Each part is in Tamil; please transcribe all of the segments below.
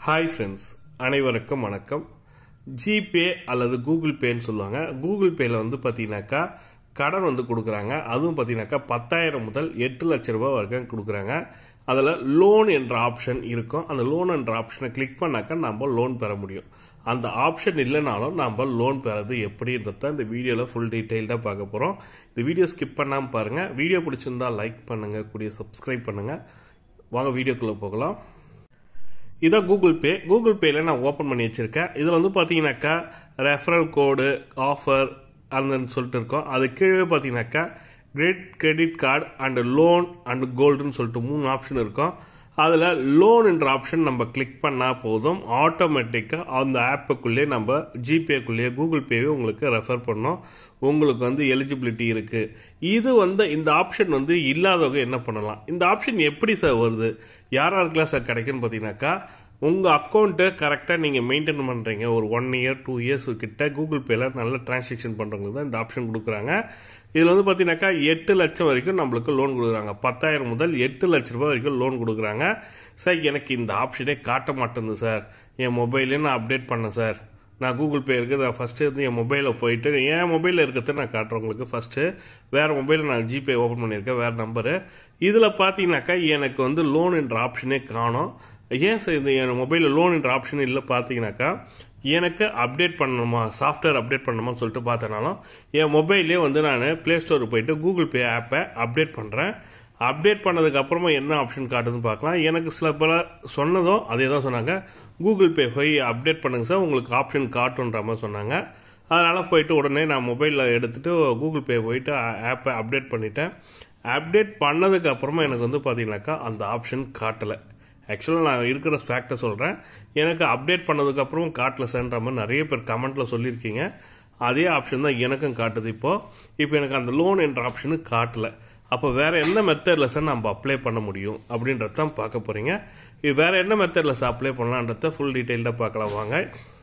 ஹாய் ஃப்ரெண்ட்ஸ் அனைவருக்கும் வணக்கம் ஜிபே அல்லது கூகுள் பேன்னு சொல்லுவாங்க கூகுள் பேயில் வந்து பார்த்தீங்கன்னாக்கா கடன் வந்து கொடுக்குறாங்க அதுவும் பார்த்தீங்கன்னாக்கா பத்தாயிரம் முதல் எட்டு லட்ச ரூபாய் வரைக்கும் கொடுக்குறாங்க அதில் லோன் என்ற ஆப்ஷன் இருக்கும் அந்த லோன் என்ற ஆப்ஷனை கிளிக் பண்ணாக்கா நம்ம லோன் பெற முடியும் அந்த ஆப்ஷன் இல்லைனாலும் நம்ம லோன் பெறது எப்படின்றத இந்த வீடியோவில் ஃபுல் டீட்டெயில்டாக பார்க்க போகிறோம் இந்த வீடியோ ஸ்கிப் பண்ணாமல் பாருங்கள் வீடியோ பிடிச்சிருந்தா லைக் பண்ணுங்கள் கூடிய சப்ஸ்கிரைப் பண்ணுங்கள் வாங்க வீடியோக்குள்ளே போகலாம் இதான் கூகுள் பே கூகுள் பேயில் நான் ஓப்பன் பண்ணி வச்சுருக்கேன் இதில் வந்து பார்த்தீங்கன்னாக்கா ரெஃபரல் கோடு ஆஃபர் அந்த சொல்லிட்டு இருக்கோம் அது கீழே பார்த்தீங்கன்னாக்கா cred credit card and loan and கோல்டுன்னு சொல்லிட்டு மூணு ஆப்ஷன் இருக்கும் அதில் லோன் என்ற ஆப்ஷன் நம்ம கிளிக் பண்ணால் போதும் ஆட்டோமேட்டிக்காக அந்த ஆப்புக்குள்ளேயே நம்ம ஜிபேக்குள்ளேயே கூகுள் பேவே உங்களுக்கு ரெஃபர் பண்ணோம் உங்களுக்கு வந்து எலிஜிபிலிட்டி இருக்குது இது வந்து இந்த ஆப்ஷன் வந்து இல்லாதவங்க என்ன பண்ணலாம் இந்த ஆப்ஷன் எப்படி சார் வருது யார் யாருக்கெல்லாம் சார் கிடைக்குன்னு பார்த்தீங்கன்னாக்கா உங்கள் அக்கௌண்ட்டை கரெக்டாக நீங்கள் மெயின்டைன் பண்ணுறீங்க ஒரு ஒன் இயர் டூ இயர்ஸ் கிட்ட கூகுள் பேல நல்ல டிரான்சாக்ஷன் பண்ணுறவங்களுக்கு தான் இந்த ஆப்ஷன் கொடுக்குறாங்க இதில் வந்து பார்த்தீங்கன்னாக்கா எட்டு லட்சம் வரைக்கும் நம்மளுக்கு லோன் கொடுக்குறாங்க பத்தாயிரம் முதல் எட்டு லட்ச ரூபாய் வரைக்கும் லோன் கொடுக்குறாங்க சார் எனக்கு இந்த ஆப்ஷனே காட்ட மாட்டேங்குது சார் என் மொபைலே நான் அப்டேட் பண்ணேன் சார் நான் கூகுள் பே இருக்குது நான் ஃபஸ்ட்டு வந்து என் மொபைலில் போயிட்டு என் மொபைலில் இருக்கிறத நான் காட்டுறேன் உங்களுக்கு ஃபஸ்ட்டு வேறு மொபைலில் நான் ஜிபே ஓப்பன் பண்ணியிருக்கேன் வேறு நம்பரு இதில் பார்த்தீங்கன்னாக்கா எனக்கு வந்து லோன் என்ற ஆப்ஷனே காணும் ஏன் சார் இது என் மொபைலில் லோன் என்ற ஆப்ஷன் இல்லை பார்த்தீங்கன்னாக்கா எனக்கு அப்டேட் பண்ணணுமா சாஃப்ட்வேர் அப்டேட் பண்ணணுமா சொல்லிட்டு பார்த்தனாலும் என் மொபைல்லே வந்து நான் ப்ளே ஸ்டோருக்கு போயிட்டு கூகுள் பே ஆப்பை அப்டேட் பண்ணுறேன் அப்டேட் பண்ணதுக்கு அப்புறமா என்ன ஆப்ஷன் காட்டுதுன்னு பார்க்கலாம் எனக்கு சில பல சொன்னதும் அதே தான் சொன்னாங்க கூகுள் பே போய் அப்டேட் பண்ணுங்க சார் உங்களுக்கு ஆப்ஷன் காட்டுன்ற மாதிரி சொன்னாங்க அதனால் போயிட்டு உடனே நான் மொபைலில் எடுத்துகிட்டு கூகுள் பே போயிட்டு ஆப்பை அப்டேட் பண்ணிட்டேன் அப்டேட் பண்ணதுக்கு அப்புறமா எனக்கு வந்து பார்த்தீங்கன்னாக்கா அந்த ஆப்ஷன் காட்டலை ஆக்சுவலாக நான் இருக்கிற ஃபேக்டை சொல்கிறேன் எனக்கு அப்டேட் பண்ணதுக்கப்புறம் காட்டல சார்ன்ற மாதிரி நிறைய பேர் கமெண்ட்டில் சொல்லியிருக்கீங்க அதே ஆப்ஷன் தான் எனக்கும் காட்டுது இப்போது இப்போ எனக்கு அந்த லோன் என்ற ஆப்ஷனு காட்டலை அப்போ வேற என்ன மெத்தடில் சார் நம்ம அப்ளை பண்ண முடியும் அப்படின்றத தான் பார்க்க போறீங்க இது வேற என்ன மெத்தடில் சார் அப்ளை பண்ணலான்றத ஃபுல் டீட்டெயில்டாக பார்க்கலாம் வாங்க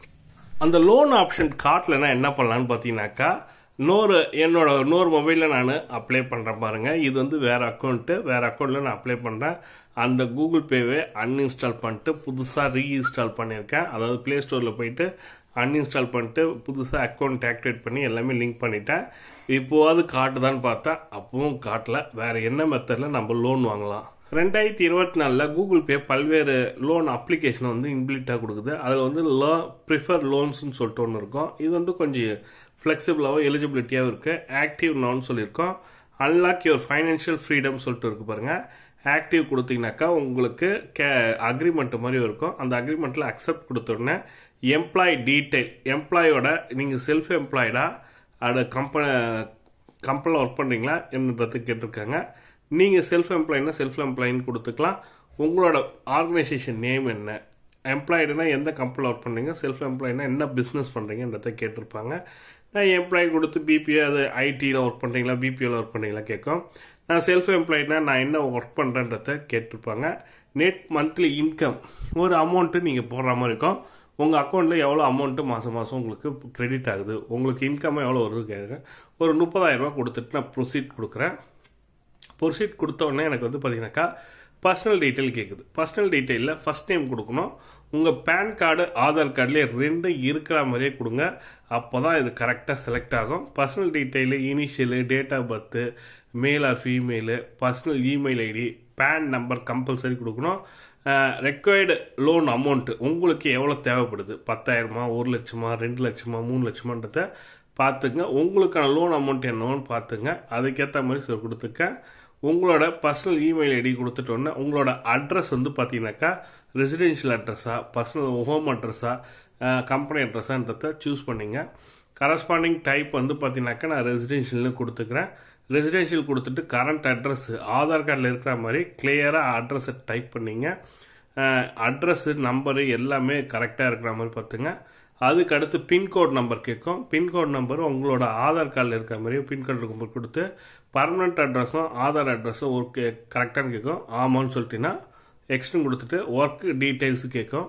அந்த லோன் ஆப்ஷன் காட்டலன்னா என்ன பண்ணலான்னு பார்த்தீங்கன்னாக்கா இன்னொரு என்னோட இன்னொரு மொபைலில் நான் அப்ளை பண்ணுறேன் பாருங்க இது வந்து வேற அக்கௌண்ட்டு வேற அக்கௌண்ட்டில் நான் அப்ளை பண்ணுறேன் அந்த கூகுள் பேவை அன்இன்ஸ்டால் பண்ணிட்டு புதுசாக ரீஇன்ஸ்டால் பண்ணியிருக்கேன் அதாவது ப்ளே ஸ்டோரில் போயிட்டு அன்இன்ஸ்டால் பண்ணிட்டு புதுசாக அக்கௌண்ட் ஆக்டிவேட் பண்ணி எல்லாமே லிங்க் பண்ணிட்டேன் இப்போவாது காட்டுதான்னு பார்த்தா அப்பவும் காட்டல வேற என்ன மெத்தடில் நம்ம லோன் வாங்கலாம் ரெண்டாயிரத்தி இருபத்தி நாலில் கூகுள் பே பல்வேறு லோன் அப்ளிகேஷனை வந்து இம்ப்ளீட்டாக கொடுக்குது அதில் வந்து லோ ப்ரிஃபர் லோன்ஸ்னு சொல்லிட்டு ஒன்று இருக்கும் இது வந்து கொஞ்சம் ஃப்ளெக்சிபிளாகவும் எலிஜிபிலிட்டியாகவும் இருக்குது ஆக்டிவ் நோன்னு சொல்லியிருக்கோம் அன்லாக் யுவர் ஃபைனான்ஷியல் ஃப்ரீடம் சொல்லிட்டு இருக்கு பாருங்கள் ஆக்டிவ் கொடுத்தீங்கன்னாக்கா உங்களுக்கு கே அக்ரிமெண்ட் மாதிரி இருக்கும் அந்த அக்ரிமெண்ட்டில் அக்செப்ட் கொடுத்த உடனே எம்ப்ளாய் டீட்டெயில் எம்ப்ளாயோட நீங்கள் செல்ஃப் எம்ப்ளாய்டா அது கம்பெனி கம்பெனியில் ஒர்க் பண்ணுறீங்களா என்னன்றது கேட்டிருக்காங்க நீங்கள் செல்ஃப் எம்ப்ளாய்னா செல்ஃப் எம்ப்ளாயின்னு கொடுத்துக்கலாம் உங்களோட ஆர்கனைசேஷன் நேம் என்ன எம்ப்ளாய்டுனா எந்த கம்பெனியில் ஒர்க் பண்ணுறீங்க செல்ஃப் எம்ப்ளாய்னா என்ன பிஸ்னஸ் பண்ணுறீங்கன்றத கேட்டிருப்பாங்க நான் எம்ப்ளாயி கொடுத்து பிபிஓ அது ஐடியில் ஒர்க் பண்ணுறீங்களா பிபிஓவில் ஒர்க் பண்ணுறீங்களா கேட்கும் நான் செல்ஃப் எம்ப்ளாய்னா நான் என்ன ஒர்க் பண்ணுறேன்றத கேட்டிருப்பாங்க நெட் மந்த்லி இன்கம் ஒரு அமௌண்ட்டு நீங்கள் போடுற மாதிரி இருக்கும் உங்கள் அக்கௌண்ட்டில் எவ்வளோ அமௌண்ட்டு மாதம் மாதம் உங்களுக்கு கிரெடிட் ஆகுது உங்களுக்கு இன்கம் எவ்வளோ வருது கேட்குறேன் ஒரு முப்பதாயிரரூபா கொடுத்துட்டு நான் ப்ரொசீட் கொடுக்குறேன் ப்ரொசீட் கொடுத்த உடனே எனக்கு வந்து பார்த்தீங்கன்னாக்கா பர்சனல் டீட்டெயில் கேட்குது பர்சனல் டீட்டெயிலில் ஃபஸ்ட் நேம் கொடுக்கணும் உங்கள் பேன் கார்டு ஆதார் கார்டுலேயே ரெண்டும் இருக்கிற மாதிரியே கொடுங்க அப்போ தான் இது கரெக்டாக செலக்ட் ஆகும் personal detail initial date of birth male or female personal email ID PAN number compulsory கொடுக்கணும் ரெக்வயர்டு லோன் அமௌண்ட்டு உங்களுக்கு எவ்வளோ தேவைப்படுது பத்தாயிரமா ஒரு லட்சமா ரெண்டு லட்சமா மூணு லட்சமான்றத பார்த்துங்க உங்களுக்கான லோன் அமௌண்ட் என்னன்னு பார்த்துங்க அதுக்கேற்ற மாதிரி சார் கொடுத்துக்க உங்களோட பர்சனல் இமெயில் ஐடி கொடுத்துட்டோன்னே உங்களோட அட்ரஸ் வந்து பார்த்தீங்கன்னாக்கா ரெசிடென்ஷியல் அட்ரஸா பர்சனல் ஹோம் அட்ரஸா கம்பெனி அட்ரஸான்றத சூஸ் பண்ணிங்க கரஸ்பாண்டிங் டைப் வந்து பார்த்தீங்கன்னாக்கா நான் ரெசிடென்ஷியல்னு கொடுத்துக்கிறேன் ரெசிடென்ஷியல் கொடுத்துட்டு கரண்ட் அட்ரஸ் ஆதார் கார்டில் இருக்கிற மாதிரி கிளியராக அட்ரஸை டைப் பண்ணிங்க அட்ரஸ்ஸு நம்பரு எல்லாமே கரெக்டாக இருக்கிற மாதிரி பார்த்துங்க அதுக்கு அடுத்து பின்கோட் நம்பர் கேட்கும் பின்கோட் நம்பர் உங்களோட ஆதார் கார்டில் இருக்கிற மாதிரி பின்கோட் நம்பர் கொடுத்து பர்மனண்ட் அட்ரஸும் ஆதார் அட்ரஸும் ஒர்க் கரெக்டானு கேட்கும் ஆமான்னு சொல்லிட்டீங்கன்னா எக்ஸ்ட்ரா கொடுத்துட்டு ஒர்க் டீட்டெயில்ஸ் கேட்கும்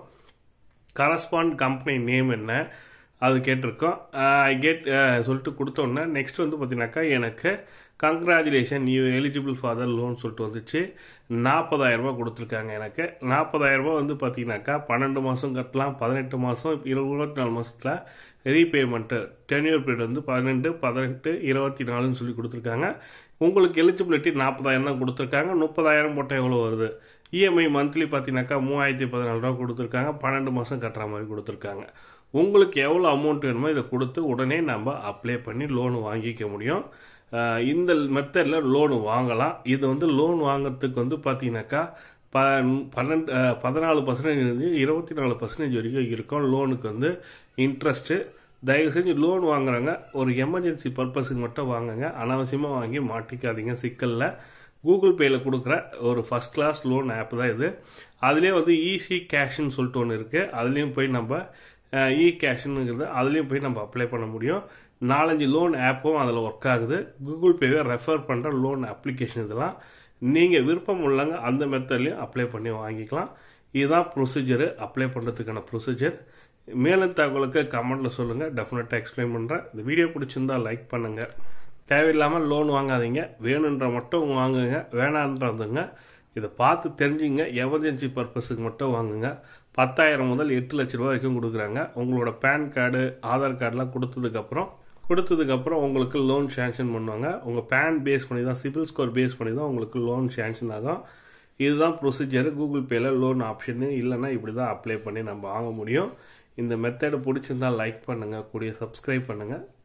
கரஸ்பாண்ட் கம்பெனி நேம் என்ன அது கேட்டிருக்கோம் ஐ கெட் சொல்லிட்டு கொடுத்தோன்னே நெக்ஸ்ட் வந்து பார்த்தீங்கன்னாக்கா எனக்கு congratulation you eligible for the loan சொல்லிட்டு வந்துச்சு நாற்பதாயிரரூபா கொடுத்துருக்காங்க எனக்கு நாற்பதாயிரரூபா வந்து பார்த்தீங்கன்னாக்கா பன்னெண்டு மாதம் கட்டலாம் பதினெட்டு மாதம் இருபத்தி நாலு மாதத்தில் ரீபேமெண்ட்டு டென்யூர் பீரியட் வந்து பன்னெண்டு பதினெட்டு இருபத்தி நாலுன்னு சொல்லி கொடுத்துருக்காங்க உங்களுக்கு எலிஜிபிலிட்டி நாற்பதாயிரம் தான் கொடுத்துருக்காங்க முப்பதாயிரம் போட்டால் எவ்வளோ வருது இஎம்ஐ மந்த்லி பார்த்தீங்கன்னாக்கா மூவாயிரத்தி பதினாலு ரூபா கொடுத்துருக்காங்க பன்னெண்டு மாதம் கட்டுற மாதிரி கொடுத்துருக்காங்க உங்களுக்கு எவ்வளோ அமௌண்ட் வேணுமோ இதை கொடுத்து உடனே நம்ம அப்ளை பண்ணி லோனு வாங்கிக்க முடியும் இந்த மெத்தடில் லோனு வாங்கலாம் இது வந்து லோன் வாங்குறதுக்கு வந்து பார்த்தீங்கன்னாக்கா ப பன்னெண்டு பதினாலு பர்சன்டேஜ் இருபத்தி நாலு பர்சன்டேஜ் வரைக்கும் இருக்கும் லோனுக்கு வந்து இன்ட்ரெஸ்ட்டு தயவு செஞ்சு லோன் வாங்குறாங்க ஒரு எமர்ஜென்சி பர்பஸுக்கு மட்டும் வாங்குங்க அனாவசியமாக வாங்கி மாட்டிக்காதீங்க சிக்கலில் கூகுள் பேயில் கொடுக்குற ஒரு ஃபஸ்ட் கிளாஸ் லோன் ஆப் தான் இது அதுலேயே வந்து ஈஸி கேஷ்னு சொல்லிட்டு ஒன்று இருக்குது அதுலேயும் போய் நம்ம இ கேஷ்னுங்கிறது அதுலேயும் போய் நம்ம அப்ளை பண்ண முடியும் நாலஞ்சு லோன் ஆப்பும் அதில் ஒர்க் ஆகுது கூகுள் பேவை ரெஃபர் பண்ணுற லோன் அப்ளிகேஷன் இதெல்லாம் நீங்கள் விருப்பம் உள்ளவங்க அந்த மெத்தட்லேயும் அப்ளை பண்ணி வாங்கிக்கலாம் இதுதான் ப்ரொசீஜரு அப்ளை பண்ணுறதுக்கான ப்ரொசீஜர் மேலும் தகவலுக்கு கமெண்ட்டில் சொல்லுங்கள் டெஃபினட்டாக எக்ஸ்பிளைன் பண்ணுறேன் இந்த வீடியோ பிடிச்சிருந்தா லைக் பண்ணுங்கள் தேவையில்லாமல் லோன் வாங்காதீங்க வேணுன்ற மட்டும் வாங்குங்க வேணான்றதுங்க இதை பார்த்து தெரிஞ்சுங்க எமர்ஜென்சி பர்பஸுக்கு மட்டும் வாங்குங்க பத்தாயிரம் முதல் எட்டு லட்ச ரூபா வரைக்கும் கொடுக்குறாங்க உங்களோட பேன் கார்டு ஆதார் கார்டெலாம் கொடுத்ததுக்கப்புறம் கொடுத்ததுக்கப்புறம் உங்களுக்கு லோன் சேங்ஷன் பண்ணுவாங்க உங்கள் பேன் பேஸ் பண்ணி தான் சிபில் ஸ்கோர் பேஸ் பண்ணி தான் உங்களுக்கு லோன் சேங்ஷன் ஆகும் இதுதான் ப்ரொசீஜர் கூகுள் பேயில் லோன் ஆப்ஷனு இல்லைன்னா இப்படி தான் அப்ளை பண்ணி நம்ம வாங்க முடியும் இந்த மெத்தடை பிடிச்சிருந்தா லைக் பண்ணுங்கள் கூடிய சப்ஸ்கிரைப் பண்ணுங்கள்